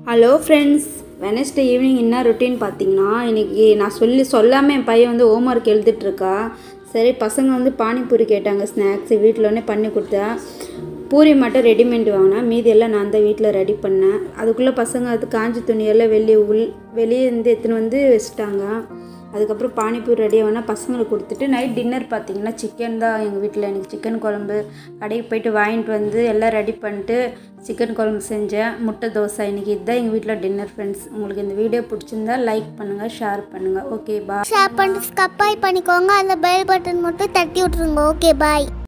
hello friends Wednesday evening என்ன routine பார்த்தீங்கன்னா இன்றைக்கி நான் சொல்லி சொல்லாமல் என் பையன் வந்து ஹோம்ஒர்க் எழுதிட்டுருக்கா சரி பசங்க வந்து பானிபூரி கேட்டாங்க ஸ்நாக்ஸ் வீட்டில் ஒன்றே பண்ணி கொடுத்தேன் பூரி மட்டும் ரெடிமேட் வாங்கினேன் மீதி எல்லாம் நான் தான் வீட்டில் ரெடி பண்ணேன் அதுக்குள்ளே பசங்க அது காஞ்சி துணியெல்லாம் வெளியே உள் வெளியே இருந்து எடுத்துன்னு வந்து வச்சுட்டாங்க அதுக்கப்புறம் பானிபூரி ரெடி ஆகுனா பசங்களுக்கு கொடுத்துட்டு நைட் டின்னர் பார்த்தீங்கன்னா சிக்கன் தான் எங்கள் வீட்டில் எனக்கு சிக்கன் குழம்பு கடைக்கு போயிட்டு வாங்கிட்டு வந்து எல்லாம் ரெடி பண்ணிட்டு சிக்கன் குழம்பு செஞ்சேன் முட்டை தோசை இன்றைக்கி இதுதான் எங்கள் வீட்டில் டின்னர் ஃப்ரெண்ட்ஸ் உங்களுக்கு இந்த வீடியோ பிடிச்சிருந்தா லைக் பண்ணுங்கள் ஷேர் பண்ணுங்கள் ஓகே பா ஷேர் பண்ணிட்டு சப்ஸ்கிரைப் பண்ணிக்கோங்க அந்த பெல் பட்டன் மட்டும் தட்டி விட்ருங்க ஓகே பாய்